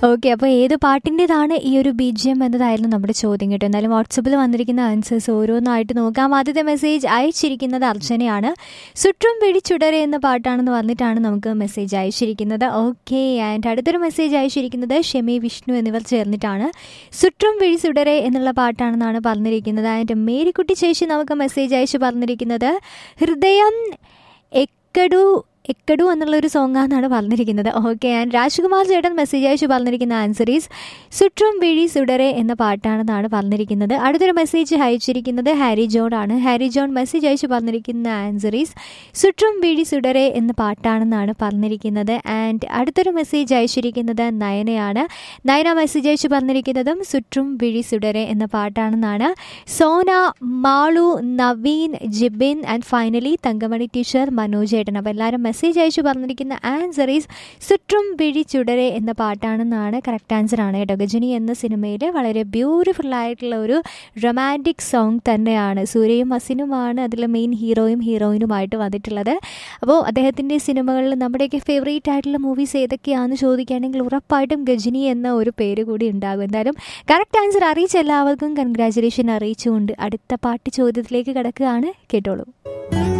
okay അപ്പോൾ ഏത് പാട്ടിൻ്റെതാണ് ഈ ഒരു ബി ജി എം എന്നതായിരുന്നു നമ്മുടെ ചോദ്യം കേട്ടോ എന്തായാലും വാട്സപ്പിൽ വന്നിരിക്കുന്ന ആൻസേഴ്സ് ഓരോന്നായിട്ട് നോക്കാം ആദ്യത്തെ മെസ്സേജ് അയച്ചിരിക്കുന്നത് അർച്ചനയാണ് സുറ്റും പിടിച്ചുടരെ എന്ന പാട്ടാണെന്ന് പറഞ്ഞിട്ടാണ് നമുക്ക് മെസ്സേജ് അയച്ചിരിക്കുന്നത് ഓക്കെ ആൻഡ് അടുത്തൊരു മെസ്സേജ് അയച്ചിരിക്കുന്നത് ഷെമി വിഷ്ണു എന്നിവർ ചേർന്നിട്ടാണ് സുറ്റും പിടിച്ചുടരെ എന്നുള്ള പാട്ടാണെന്നാണ് പറഞ്ഞിരിക്കുന്നത് ആൻഡ് മേരിക്കുട്ടി ചേച്ചി നമുക്ക് മെസ്സേജ് അയച്ച് പറഞ്ഞിരിക്കുന്നത് ഹൃദയം എക്കടു എക്കടു എന്നുള്ളൊരു സോങ്ങാണെന്നാണ് പറഞ്ഞിരിക്കുന്നത് ഓക്കെ ആൻഡ് രാജ്കുമാർ ചേട്ടൻ മെസ്സേജ് അയച്ച് പറഞ്ഞിരിക്കുന്ന ആൻസർ ഈസ് സുറ്റും വിഴി സുടരെ എന്ന പാട്ടാണെന്നാണ് പറഞ്ഞിരിക്കുന്നത് അടുത്തൊരു മെസ്സേജ് അയച്ചിരിക്കുന്നത് ഹാരി ജോൺ ആണ് ഹാരി ജോൺ മെസ്സേജ് അയച്ച് പറഞ്ഞിരിക്കുന്ന ആൻസർ ഈസ് സുറ്റും വിഴി സുടരെ എന്ന പാട്ടാണെന്നാണ് പറഞ്ഞിരിക്കുന്നത് ആൻഡ് അടുത്തൊരു മെസ്സേജ് അയച്ചിരിക്കുന്നത് നയനയാണ് നയന മെസ്സേജ് അയച്ച് പറഞ്ഞിരിക്കുന്നതും സുറ്റും വിഴി സുടരെ എന്ന പാട്ടാണെന്നാണ് Sona Malu Naveen Jibin and finally Thankamani teacher Manoj ഏട്ടൻ അപ്പോൾ എല്ലാവരും മെസ്സേജ് അയച്ചു പറഞ്ഞിരിക്കുന്ന ആൻസർ ഈസ് സുറ്റും വിഴി ചുടരെ എന്ന പാട്ടാണെന്നാണ് കറക്റ്റ് ആൻസർ ആണ് കേട്ടോ ഗജനി എന്ന സിനിമയിൽ വളരെ ബ്യൂട്ടിഫുൾ ആയിട്ടുള്ള ഒരു റൊമാൻറ്റിക് സോങ് തന്നെയാണ് സൂര്യയും അസിനുമാണ് അതിൽ മെയിൻ ഹീറോയും ഹീറോയിനുമായിട്ട് വന്നിട്ടുള്ളത് അപ്പോൾ അദ്ദേഹത്തിൻ്റെ സിനിമകളിൽ നമ്മുടെയൊക്കെ ഫേവറേറ്റ് ആയിട്ടുള്ള മൂവീസ് ഏതൊക്കെയാണെന്ന് ചോദിക്കുകയാണെങ്കിൽ ഉറപ്പായിട്ടും ഗജനി എന്ന ഒരു പേര് കൂടി ഉണ്ടാകും എന്തായാലും കറക്റ്റ് ആൻസർ അറിയിച്ച എല്ലാവർക്കും കൺഗ്രാചുലേഷൻ അറിയിച്ചുകൊണ്ട് അടുത്ത പാട്ട് ചോദ്യത്തിലേക്ക് കിടക്കുകയാണ് കേട്ടോളൂ